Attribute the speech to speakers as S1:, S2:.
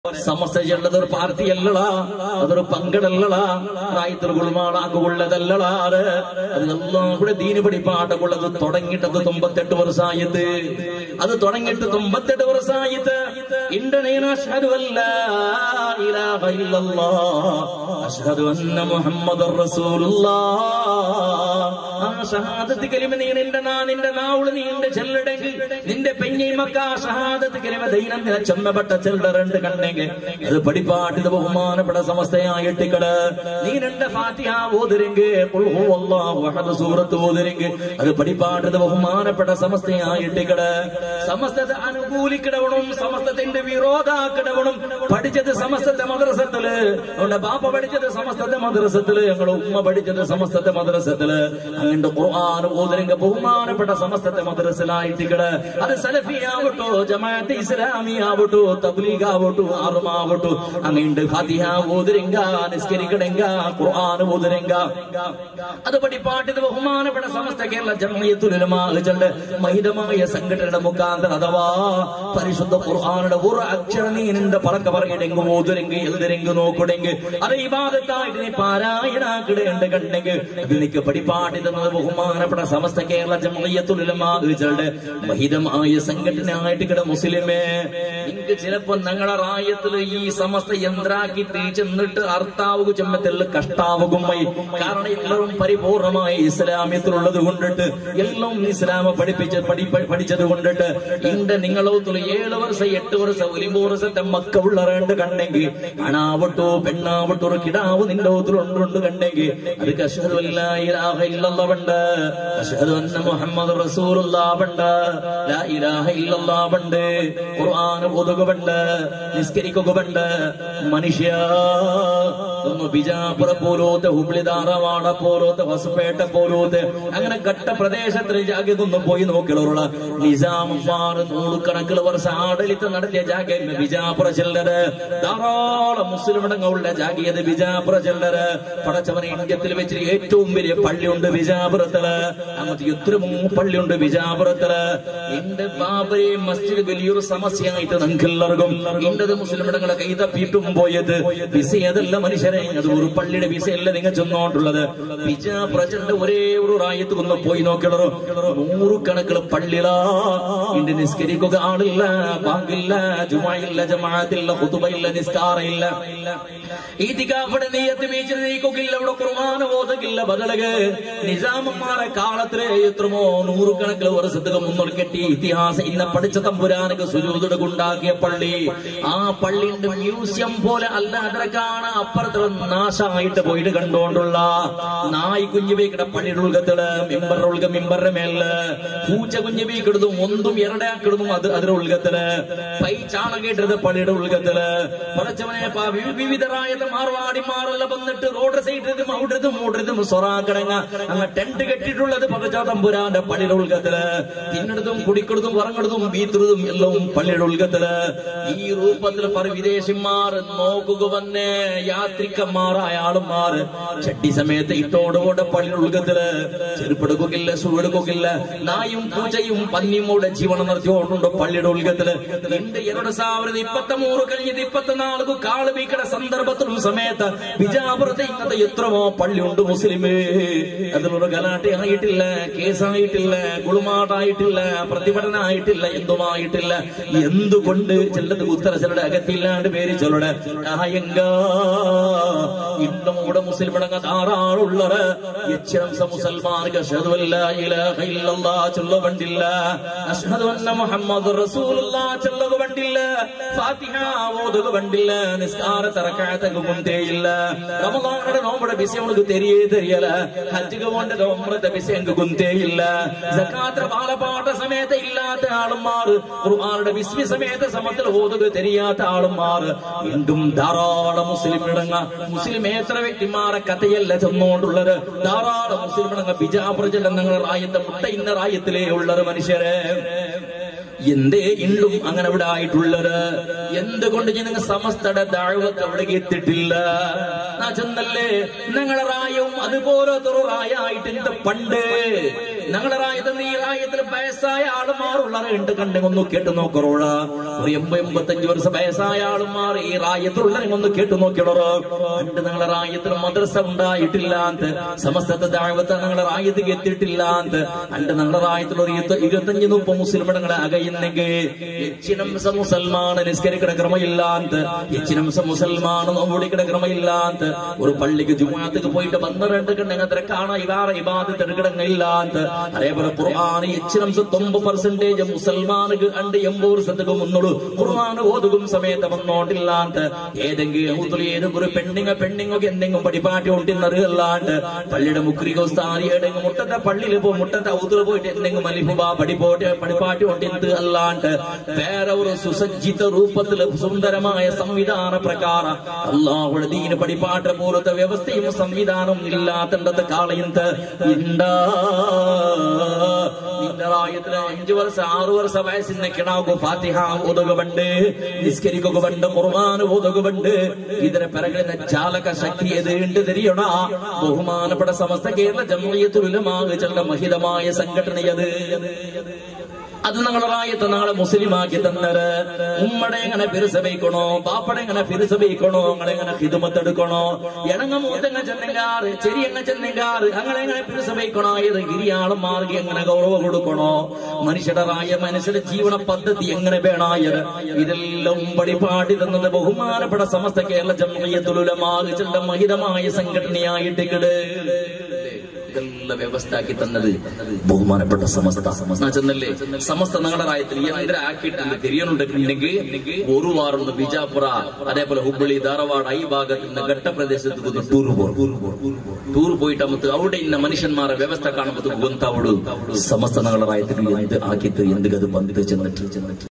S1: സമസ്ത ചെല്ലതൊരു party അല്ലടാ അതൊരു പങ്കടല്ലടാ റായത്തിൽ ഗുൾമാളാക്കുള്ളതല്ലടാറ് അതെല്ലാം കൂടെ ദീന് പഠിപ്പാട്ടമുള്ളത് തുടങ്ങിട്ടത് തൊമ്പത്തെട്ട് വർഷമായത് അത് തുടങ്ങിയിട്ട് തൊമ്പത്തെട്ട് വർഷമായത് ഇന്റർനേന അഷ്ഹദു അല്ലാ ഇലാഹ ഇല്ലല്ലാഹ് അഷ്ഹദു അന്ന മുഹമ്മദർ റസൂലുള്ളാഹ് ആ ഷഹാദത്ത് കലിമ നീ നിന്റെ നാ നിന്റെ നാവുള് നീ എന്റെ ചെല്ലടെങ്കിൽ നിന്റെ പെഞ്ഞിമക്ക ആ ഷഹാദത്ത് കലിമ ദൈനംദിന ചെമ്മപ്പെട്ട ചെല്ലറുണ്ട് കണ്ടെങ്കിൽ അത് പഠിപ്പാട്ടിത് ബഹുമാനപ്പെട്ട സമസ്തയായിട്ടിക്കട് നീ രണ്ട് ഫാത്തിഹ ഓതിരെങ്കിൽ ഖുൽ ഹുവല്ലാഹു അഹദ് സൂറത്ത് ഓതിരെങ്കിൽ അത് പഠിപ്പാട്ടിത് ബഹുമാനപ്പെട്ട സമസ്തയായിട്ടിക്കട് സമസ്തത്തെ അനുകൂലിക്കിടവണം സമസ്തത്തിന്റെ വിരോധാക്കിടവണം പഠിച്ചത് സമസ്തത്തെ മദ്രസത്തില് അവന്റെ ബാപ്പ പഠിച്ചത് സമസ്തത്തെ മദ്രസത്തില് ഞങ്ങളുടെ ഉമ്മ പഠിച്ചത് സമസ്തത്തെ മദ്രസത്തില് അങ്ങന്റെ ഖുർആൻ ഓതിരെങ്കിൽ ബഹുമാനപ്പെട്ട സമസ്തത്തെ മദ്രസയിലായിട്ടിക്കട് അത് സലഫിയാവട്ടോ ജമാഅത്ത് ഇസ്ലാമി ആവട്ടോ തബ്ലീഗ് ആവട്ടോ ആറുമാവട്ടോ അങ്ങണ്ട് ഫാത്തിഹ ഓതിരെങ്ക നിസ്കരിക്കടെങ്ക ഖുർആൻ ഓതിരെങ്ക അത് പഠിപ്പാട്ടിത് ബഹുമാനപ്പെട്ട സമസ്ത കേരള ജമയത്തുലമാചണ്ട് മഹിതമായ സംഘടനയുടെ മുഖാന്തരം അഥവാ പരിശുദ്ധ ഖുർആാനുടെ ഒരു അക്ഷരം നീ നിന്റെ പറക്ക പറയടെങ്ക് ഓതുരെങ്ക് എഴുതരെങ്ക് നോക്കുടെങ്ക് അത് ഇബാദത്തായിട്ട് നീ പാരായണാക്കിടേണ്ട കണ്ടെങ്കിൽ ഇത് നിനക്ക് പഠിപ്പാട്ടി തന്നത് ബഹുമാനപ്പെട്ട സമസ്ത കേരള ജമയത്തുലമാചണ്ട് മഹിതമായ സംഘടനയായിട്ട് കിട മുസ്ലിമേ നിങ്ങക്ക് ചിലപ്പോ ഞങ്ങളുടെ റായത്തില് ഈ സമസ്ത യന്ത്രാക്കി ചെന്നിട്ട് അർത്ഥാവുക ചെമ്മത്തിൽ കഷ്ടാവുകുമായി കാരണം എല്ലാവരും പരിപൂർണമായി ഇസ്ലാമ്യത്തിലുള്ളത് കൊണ്ടിട്ട് എല്ലാം ഇസ്ലാമ പഠിപ്പിച്ച് പഠി പഠിച്ചത് കൊണ്ടിട്ട് ഇന്റെ നിങ്ങളോത്തുള്ള ഏഴ് വർഷം എട്ട് വർഷം ഒലിമ്പോ വർഷത്തെ മക്ക ഉള്ളറണ്ട് കണ്ടെങ്കിൽ അണാവട്ടോ പെണ്ണാവട്ടോ ഒരു കിടാവ് നിന്റെ ഓത്തിലുണ്ടുണ്ട് കണ്ടെങ്കിൽ അത് കഷഹദു അല്ലാ ഇലാഹ ഇല്ലല്ലാഹുണ്ട് കഷഹദു അന്ന മുഹമ്മദ് റസൂലുള്ളാഹുണ്ട് ലാ ഇലാഹ ഇല്ലല്ലാഹുണ്ട് ഖുർആൻ ഒതുകുണ്ട് നിസ്കരിക്കുകയുണ്ട് മനുഷ്യ ഒന്ന് ബിജാപുര പോലോത്തെ ഹുബ്ലി ധാറവാട പോലോത്തെ വസുപേട്ട പോലോത്തെ അങ്ങനെ ഘട്ട പ്രദേശത്തിൽ ജാഗ്യതൊന്ന് പോയി നോക്കിയുള്ള നിസാമന്മാർ നൂറുകണക്കിൽ വർഷം ആഡളിത്തം നടത്തിയ ജാഗ്യ ബിജാപുര ചെല്ലര് ധാരാളം മുസ്ലിമിടങ്ങളുടെ ജാഗ്യത് ബിജാപുര ചെല്ലര് പടച്ചവനെ ഇന്ത്യത്തിൽ വെച്ച് ഏറ്റവും വലിയ പള്ളിയുണ്ട് ബിജാപുരത്തില് അങ്ങനത്തെ എത്രമോ പള്ളിയുണ്ട് ബിജാപുരത്തില് എന്റെ ബാബരെ മസ്ജിദ് വലിയൊരു സമസ്യയായിട്ട് നിങ്ങൾക്ക് എല്ലാവർക്കും ഇന്റത് മുസ്ലിമിടങ്ങളെ കൈ തപ്പിയിട്ടും പോയത് വിസയതല്ല മനുഷ്യരെ അത് ഒരു പള്ളിയുടെ വിസയല്ല നിങ്ങൾ ചെന്നോണ്ടുള്ളത് ബിജാപുരച്ചന്റെ ഒരേ ഒരു റായത്ത് ഒന്ന് പോയി നോക്കിയുള്ളൂ നൂറുകണക്കിൽ പള്ളിലാ ഇണ്ട് നിസ്കരിക്കുക ആളില്ല ബാങ്കില്ല ജുമായില്ല ജമാഅത്തില്ല ഹുതുബയില്ല നിസ്കാരമില്ല ഈതികാഫിടെ നീയത്ത് വീച്ചിട്ട് നീക്കുകയില്ല അവിടെ ഖുർആൻ ഓതുകില്ല ബദലക നിജാമന്മാരെ കാലത്തിലെ എത്രമോ നൂറുകണക്കിൽ വർഷത്തുക മുന്നോട്ട് കെട്ടി ഇതിഹാസ ഇന്ന പഠിച്ച തമ്പുരാനക്ക് സുജൂതയുടെ ഉണ്ടാക്കിയ പള്ളി ആ പള്ളിന്റെ മ്യൂസിയം പോലെ അല്ല അതിരക്കാണ് അപ്പുറത്തുള്ള നാശമായിട്ട് പോയിട്ട് കണ്ടുകൊണ്ടുള്ള നായ് കുഞ്ഞു ബേക്കിട പള്ളിയുടെ ഉൾഗത്തില് മിമ്പറുടെ ഉൾഗ മിമ്പറുടെ മേലില് പൂച്ച കുഞ്ഞു ബേക്കിടുതും ഒന്നും എരടയാക്കിടുതും അത് അതിന്റെ ഉൾഗത്തില് പൈ ചാണകേട്ടത് പള്ളിയുടെ ഉൾഗത്തില് പടച്ചവനെ പ- വി- വിവിധരായ മാർവാടിമാരെല്ലാം വന്നിട്ട് റോഡ് സൈഡിലും അവിടത്തും മൂടത്തും സൊറാക്കടങ്ങ അങ്ങ് ടെന്റ് കെട്ടിട്ടുള്ളത് പകച്ചാ തമ്പുരാന്റെ പള്ളിയുടെ ഉൾഗത്തില് തിന്നെടുത്തും കുടിക്കെടുത്തും വറങ്ങെടുത്തും ബീത്തുന്നതും എല്ലാം പള്ളിയുടെ ഉൾഗത്തില് ഈ രൂപത്തിൽ പറ വിദേശിമാർ നോക്കുക വന്നേ യാത്രികന്മാരായ ആളുമാർ ചട്ടി സമയത്ത് ഇട്ടോടുകൂടെ പള്ളിയുടെ ഉൾഗത്തില് ചെരുപ്പെടുക്കില്ല സുവെടുക്കില്ല നായും പൂച്ചയും പന്നിയും ജീവനം നടത്തിയോണ്ടുണ്ട് പള്ളിയുടെ ഉൾഗത്തില് എന്റെ ಎರಡು ಸಾವಿರದ ಇಪ್ಪತ್ತ ಮೂರು കഴിഞ്ഞത് ಇಪ್ಪತ್ನಾಲ್ಕು ಕಾಳು ಬೀಕಡ ಸಂದರ್ಭത്തിലും സമയത്ത് ബിജാപുരത്തെ ഇന്നത്തെ എത്രമോ പള്ളിയുണ്ട് മുസ്ലിമേ അതിലൊരു ഗലാട്ടി ആയിട്ടില്ല കേസായിട്ടില്ല ഗുളുമാട്ടായിട്ടില്ല പ്രതിഭടന ആയിട്ടില്ല എന്തുമായിട്ടില്ല എന്തുകൊണ്ട് ചിലത് ഉത്തര ചിലരുടെ അകത്തില്ലാണ്ട് പേര് ചിലരുടെ ആയങ്ക ഇന്നും ഇവിടെ മുസ്ലിം ഇടങ്ങ ധാരാളുള്ളത് യക്ഷംസ മുസൽമാർക്ക് അഷ്ഹദു അല്ലാ ഇലാഹ ഇല്ലല്ലാഹ് ചൊല്ല വണ്ടില്ല അഷ്ഹദു അന്ന മുഹമ്മദ് റസൂലുള്ളാഹ് ചൊല്ലുക വണ്ടില്ല ഫാത്തിഹ ഓതുക വണ്ടില്ല നിസ്കാര തറക്കാത്തക്ക് കുന്തേയില്ല റമദാനുടെ നോമ്പുടെ ബിസി അവനക്ക് തെരിയേ തെരിയല ഹജ്ജുക കൊണ്ട് നോമ്പത്തെ ബിസി എനിക്ക് കുന്തേയില്ല സക്കാത്ര ബാലപാഠ സമയത്ത് ഇല്ലാത്ത ആളുമാർ ഖുർആാനുടെ ബിസ്മി സമയത്ത് സമത്തിൽ ഓതുക തെരിയാത്ത ആളുമാർ വീണ്ടും ധാരാളം മുസ്ലിം ഇടങ്ങ മുസ്ലിം എത്ര വ്യക്തിമാരെ കഥയല്ല ചെന്നുകൊണ്ടുള്ളത് ധാരാളം മുസ്ലിം ഇടങ്ങ ബിജാപുരജൽ നിങ്ങൾ റായത്തെ മുട്ട ഇന്ന റായത്തിലേ ഉള്ളത് മനുഷ്യരെ എന്തേ ഇണ്ടും അങ്ങനെ അവിടെ ആയിട്ടുള്ളത് എന്തുകൊണ്ട് നിങ്ങൾ സമസ്തയുടെ ദാഴ്വത്ത് അവിടെ എത്തിയിട്ടില്ല നാ ചെന്നല്ലേ നിങ്ങളെ റായവും അതുപോലത്തെ ഒരു റായ ആയിട്ട് പണ്ട് ഞങ്ങളെ റായത്തിൽ ഈ റായത്തിൽ വയസ്സായ ആളുമാറുള്ള ഉണ്ട് കണ്ടെങ്കിൽ കേട്ടു നോക്കറോള ഒരു എൺപത് എൺപത്തഞ്ച് വർഷം വയസ്സായ ആളുമാർ ഈ റായത്തിലുള്ള ഒന്ന് കേട്ടു നോക്കിയോളോ പണ്ട് ഞങ്ങളെ റായത്തിൽ മദ്രസ ഉണ്ടായിട്ടില്ലാന്ത് സമസ്തത്തെ ദാഴ്വത്തെ ഞങ്ങളെ റായത്തിൽ എത്തിയിട്ടില്ലാന്ത് പണ്ട് ഞങ്ങളെ റായത്തിൽ ഒരു ഇരുപത്തി- ഇരുപത്തഞ്ച് മുപ്പത് മുസ്ലിം ഇടങ്ങളെ അകയുന്നെങ്കിൽ എച്ചിനംസ മുസൽമാന് നിസ്കരിക്കണ ക്രമയില്ലാന്ത് എച്ചിനംസ മുസൽമാന് നോമ്പൊടിക്കണ ക്രമയില്ലാന്ത് ഒരു പള്ളിക്ക് ജുമാത്തേക്ക് പോയിട്ട് പന്ത്രണ്ട് കണ്ടെങ്കിൽ കാണാൻ ഇവാറെ ഇബാദത്ത് എടുക്കണങ്ങില്ലാന്ത് അതേപോലെ ഖുർആൻ എച്ചിനംസ തൊമ്പത് പെർസെന്റേജ് മുസൽമാനുക്ക് അണ്ട് എൺപത് വർഷത്തേക്ക് മുന്നോളൂ ഖുർആൻ ഓതുകും സമയത്ത് വന്നോണ്ടില്ലാന്ത് ഏതെങ്കിലും ഏതെങ്കിലും ഒരു പെണ്ണിങ്ങ പെണ്ണിങ്ങൊക്കെ എന്തെങ്കിലും പടിപ്പാട്ടി കൊണ്ടിന്നറിയല്ലാണ്ട് പള്ളിയുടെ മുക്രികോ സ്ഥാനി ഏതെങ്കിലും മുട്ടത്തെ പള്ളിയിൽ പോ മുട്ടത്തെ ഔതുകൾ പോയിട്ട് എന്തെങ്കിലും മലിഫുബ പടിപ്പോട്ട് പടിപ്പാട്ടി കൊണ്ടിന്ത് അല്ലാണ്ട് വേറെ ഒരു സുസജ്ജിത രൂപത്തിൽ സുന്ദരമായ സംവിധാന പ്രകാരം അള്ളാഹുടെ ദീന പടിപ്പാട്ട പോലത്തെ വ്യവസ്ഥയും സംവിധാനം ഇല്ലാത്തത് കാളയുന്നത് ഇണ്ടാ നിന്റെ റായത്തില് അഞ്ചു വർഷം ആറു വർഷം വയസ്സിന് കിണാകു ഫാത്തിഹ ഓതുകമുണ്ട് നിസ്കരിക്കുകയുണ്ട് ഖുർആൻ ഓതുകമുണ്ട് ഇതിനെ പിറകിലെ ചാലക ശക്തി ഏതുണ്ട് തിരിയണ ബഹുമാനപ്പെട്ട സമസ്ത കേരള ജമയത്തുലമാകുള്ള മഹിതമായ സംഘടനയത് അത് ഞങ്ങളെ റായത്ത് ഞങ്ങളെ മുസ്ലിമാക്കി തന്നത് ഉമ്മടെ എങ്ങനെ ഫിരിസബയിക്കണോ ബാപ്പടെ എങ്ങനെ ഫിരിസബയിക്കണോ നിങ്ങളെങ്ങനെ ഹിതുമത്തെടുക്കണോ എണങ്ങ മൂത്തങ്ങ ചെന്നെങ്കാറ് ചെരിയങ്ങ ചെന്നെങ്കാറ് ഞങ്ങളെങ്ങനെ ഫിരിസബയിക്കണോ ഇത് ഗിരിയാളം മാർഗി എങ്ങനെ ഗൗരവം കൊടുക്കണോ മനുഷ്യരുടെ റായ മനുഷ്യരുടെ ജീവന പദ്ധതി എങ്ങനെ വേണായത് ഇതെല്ലാം പടിപാടി തന്നത് ബഹുമാനപ്പെട്ട സമസ്ത കേരള ജമയത്തുലമാകുള്ള മഹിതമായ സംഘടനയായിട്ട് കിട് ഇതെല്ലാം വ്യവസ്ഥയാക്കി തന്നത് ബഹുമാനപ്പെട്ട സമസ്ത സമസ്ത ചെന്നല്ലേ സമസ്ത ഞങ്ങളുടെ റായത്തിൽ എന്തിനാ ആക്കിയിട്ടുണ്ട് തിരിയണുണ്ടെങ്കിൽ ഒരു വാറുണ്ട് ബിജാപുര അതേപോലെ ഹുബ്ബളി ധാരവാഡ് ഈ ഭാഗത്ത് നിന്ന് ഘട്ടപ്രദേശത്ത് ടൂർ പോകും ടൂർ പോയിട്ട് നമുക്ക് അവിടെ ഇന്ന മനുഷ്യന്മാരെ വ്യവസ്ഥ കാണുമ്പോൾ ഗൊന്താവോട് സമസ്ത ഞങ്ങളുടെ റായത്തിൽ എന്ത് ആക്കിയിട്ട് എന്ത് അത് ബന്ധിച്ച് ചെന്നിട്ട് ചെന്നിട്ട്